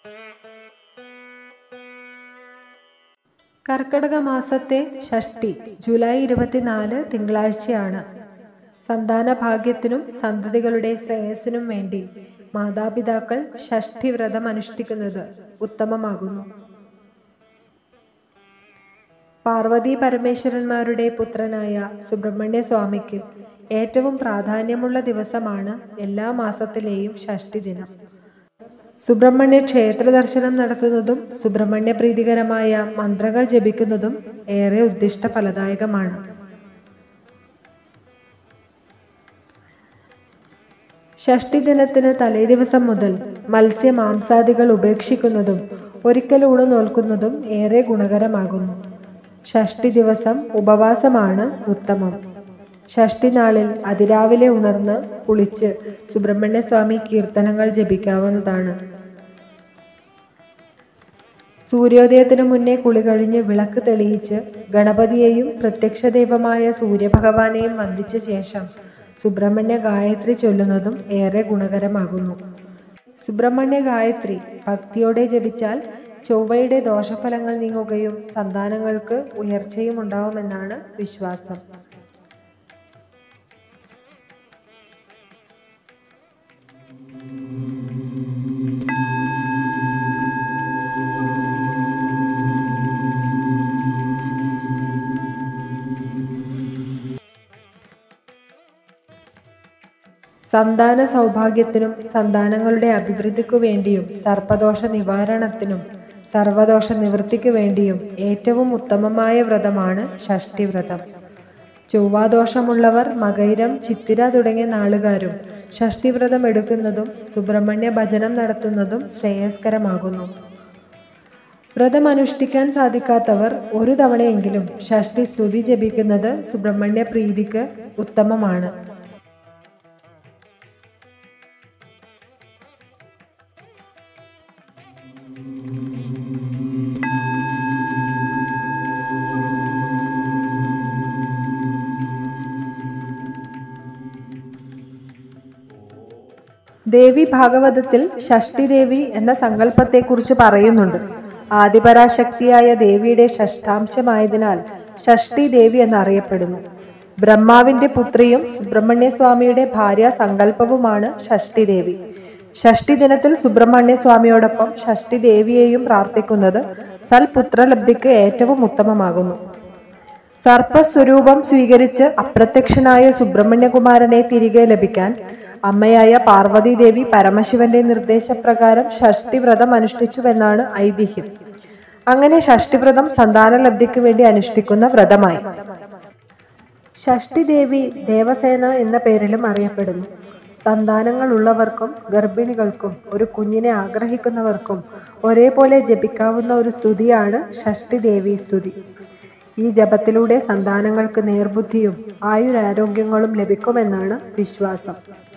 കർക്കടക മാസത്തെ ഷഷ്ടി ജൂലൈ ഇരുപത്തിനാല് തിങ്കളാഴ്ചയാണ് സന്താന ഭാഗ്യത്തിനും സന്തതികളുടെ ശ്രേയസ്സിനും വേണ്ടി മാതാപിതാക്കൾ ഷഷ്ഠി വ്രതം അനുഷ്ഠിക്കുന്നത് ഉത്തമമാകുന്നു പാർവതി പരമേശ്വരന്മാരുടെ പുത്രനായ സുബ്രഹ്മണ്യ സ്വാമിക്ക് ഏറ്റവും പ്രാധാന്യമുള്ള ദിവസമാണ് എല്ലാ മാസത്തിലെയും ഷഷ്ഠി ദിനം സുബ്രഹ്മണ്യ ക്ഷേത്ര ദർശനം നടത്തുന്നതും സുബ്രഹ്മണ്യ പ്രീതികരമായ മന്ത്രങ്ങൾ ജപിക്കുന്നതും ഏറെ ഉദ്ദിഷ്ട ഫലദായകമാണ് ഷഷ്ടി ദിനത്തിന് തലേദിവസം മുതൽ മത്സ്യ മാംസാദികൾ ഉപേക്ഷിക്കുന്നതും ഒരിക്കൽ ഊണ് നോൽക്കുന്നതും ഏറെ ഗുണകരമാകുന്നു ഷഷ്ടി ദിവസം ഉപവാസമാണ് ഉത്തമം ഷഷ്ടി നാളിൽ അതിരാവിലെ ഉണർന്ന് കുളിച്ച് സുബ്രഹ്മണ്യ സ്വാമി കീർത്തനങ്ങൾ ജപിക്കാവുന്നതാണ് സൂര്യോദയത്തിനു മുന്നേ കുളി കഴിഞ്ഞ് വിളക്ക് തെളിയിച്ച് ഗണപതിയെയും പ്രത്യക്ഷ ദൈവമായ സൂര്യഭഗവാനെയും വന്ദിച്ച ശേഷം സുബ്രഹ്മണ്യ ഗായത്രി ചൊല്ലുന്നതും ഏറെ ഗുണകരമാകുന്നു സുബ്രഹ്മണ്യ ഗായത്രി ഭക്തിയോടെ ജപിച്ചാൽ ചൊവ്വയുടെ ദോഷഫലങ്ങൾ നീങ്ങുകയും സന്താനങ്ങൾക്ക് ഉയർച്ചയും ഉണ്ടാവുമെന്നാണ് വിശ്വാസം സന്താന സൗഭാഗ്യത്തിനും സന്താനങ്ങളുടെ അഭിവൃദ്ധിക്കു വേണ്ടിയും സർപ്പദോഷ നിവാരണത്തിനും സർവദോഷ നിവൃത്തിക്കു വേണ്ടിയും ഏറ്റവും ഉത്തമമായ വ്രതമാണ് ഷഷ്ഠി വ്രതം ചൊവ്വാദോഷമുള്ളവർ മകൈരം ചിത്തിര തുടങ്ങിയ നാളുകാരും ഷഷ്ഠി വ്രതം എടുക്കുന്നതും സുബ്രഹ്മണ്യ ഭജനം നടത്തുന്നതും ശ്രേയസ്കരമാകുന്നു വ്രതം അനുഷ്ഠിക്കാൻ സാധിക്കാത്തവർ ഒരു തവണയെങ്കിലും ഷഷ്ഠി സ്തുതി ജപിക്കുന്നത് സുബ്രഹ്മണ്യ പ്രീതിക്ക് ഉത്തമമാണ് ദേവി ഭാഗവതത്തിൽ ഷഷ്ടി ദേവി എന്ന സങ്കല്പത്തെക്കുറിച്ച് പറയുന്നുണ്ട് ആദിപരാശക്തിയായ ദേവിയുടെ ഷഷ്ടാംശമായതിനാൽ ഷഷ്ടി ദേവി എന്നറിയപ്പെടുന്നു ബ്രഹ്മാവിന്റെ പുത്രിയും സുബ്രഹ്മണ്യ സ്വാമിയുടെ ഭാര്യ സങ്കല്പവുമാണ് ഷഷ്ടി ദേവി ഷഷ്ടി ദിനത്തിൽ സുബ്രഹ്മണ്യ സ്വാമിയോടൊപ്പം ഷഷ്ടി ദേവിയെയും പ്രാർത്ഥിക്കുന്നത് സൽപുത്രലബ്ധിക്ക് ഏറ്റവും ഉത്തമമാകുന്നു സർപ്പസ്വരൂപം സ്വീകരിച്ച് അപ്രത്യക്ഷനായ സുബ്രഹ്മണ്യകുമാരനെ തിരികെ ലഭിക്കാൻ അമ്മയായ പാർവതി ദേവി പരമശിവന്റെ നിർദ്ദേശപ്രകാരം ഷഷ്ടി വ്രതം അനുഷ്ഠിച്ചുവെന്നാണ് ഐതിഹ്യം അങ്ങനെ ഷഷ്ടിവ്രതം സന്താനലബ്ധിക്ക് വേണ്ടി അനുഷ്ഠിക്കുന്ന വ്രതമായി ഷഷ്ടി ദേവി ദേവസേന എന്ന പേരിലും അറിയപ്പെടുന്നു സന്താനങ്ങൾ ഉള്ളവർക്കും ഗർഭിണികൾക്കും ഒരു കുഞ്ഞിനെ ആഗ്രഹിക്കുന്നവർക്കും ഒരേപോലെ ജപിക്കാവുന്ന ഒരു സ്തുതിയാണ് ഷഷ്ടി ദേവി സ്തുതി ഈ ജപത്തിലൂടെ സന്താനങ്ങൾക്ക് നേർബുദ്ധിയും ആയുരാരോഗ്യങ്ങളും ലഭിക്കുമെന്നാണ് വിശ്വാസം